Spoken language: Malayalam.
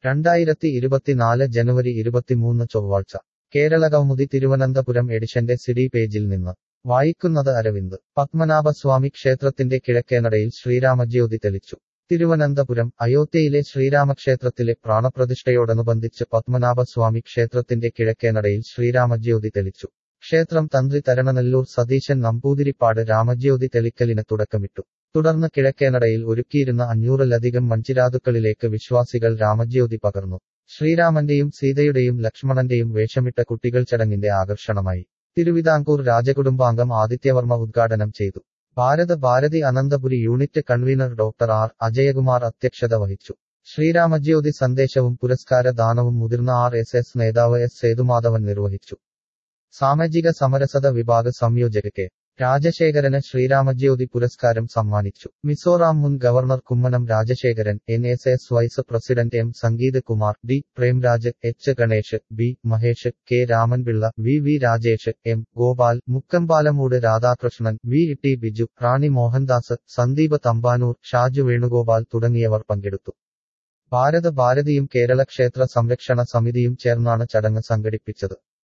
രണ്ടായിരത്തി ഇരുപത്തിനാല് ജനുവരി ഇരുപത്തിമൂന്ന് ചൊവ്വാഴ്ച കേരളകൗമുദി തിരുവനന്തപുരം എഡിഷന്റെ സിഡി പേജിൽ നിന്ന് വായിക്കുന്നത് അരവിന്ദ് പത്മനാഭസ്വാമി ക്ഷേത്രത്തിന്റെ കിഴക്കേനടയിൽ ശ്രീരാമജ്യോതി തെളിച്ചു തിരുവനന്തപുരം അയോധ്യയിലെ ശ്രീരാമക്ഷേത്രത്തിലെ പ്രാണപ്രതിഷ്ഠയോടനുബന്ധിച്ച് പത്മനാഭസ്വാമി ക്ഷേത്രത്തിന്റെ കിഴക്കേനടയിൽ ശ്രീരാമജ്യോതി തെളിച്ചു ക്ഷേത്രം തന്ത്രി തരണനെല്ലൂർ സതീശൻ നമ്പൂതിരിപ്പാട് രാമജ്യോതി തെളിക്കലിന് തുടക്കമിട്ടു തുടർന്ന് കിഴക്കേനടയിൽ ഒരുക്കിയിരുന്ന അഞ്ഞൂറിലധികം മൺചിരാതുക്കളിലേക്ക് വിശ്വാസികൾ രാമജ്യോതി പകർന്നു ശ്രീരാമന്റെയും സീതയുടെയും ലക്ഷ്മണന്റെയും വേഷമിട്ട കുട്ടികൾ ചടങ്ങിന്റെ ആകർഷണമായി തിരുവിതാംകൂർ രാജകുടുംബാംഗം ആദിത്യവർമ്മ ഉദ്ഘാടനം ചെയ്തു Bharata Bharati Ananthapuri unit convener doctor R Ajayakumar അധ്യക്ഷത വഹിച്ചു ശ്രീരാമജ്യോതി സന്ദേശവും പുരസ്കാര ദാനവും മുതിർന്ന ആർ എസ് എസ് നേതാവ് എസ് സേതുമാധവൻ നിർവഹിച്ചു സാമാജിക സമരസത വിഭാഗ സംയോജക കെ രാജശേഖരന് ശ്രീരാമജ്യോതി പുരസ്കാരം സമ്മാനിച്ചു മിസോറാം മുൻ governor Kummanam Rajasekharan N S S vice president M Sangeeth Kumar D Premraj H Ganesh B Mahesh K Ramanpillai V V Rajesh M Gopal Mukkampalamoodu Radhakrishnan V T Biju Rani Mohandas Sandeep Thampanoor Shaju Venugopal തുടങ്ങിയവർ പങ്കെടുത്തു ഭാരത ഭാരതിയും കേരള ക്ഷേത്ര സംരക്ഷണ സമിതിയും ചേർന്നാണ് ചടങ്ങ് സംഘടിപ്പിച്ചത്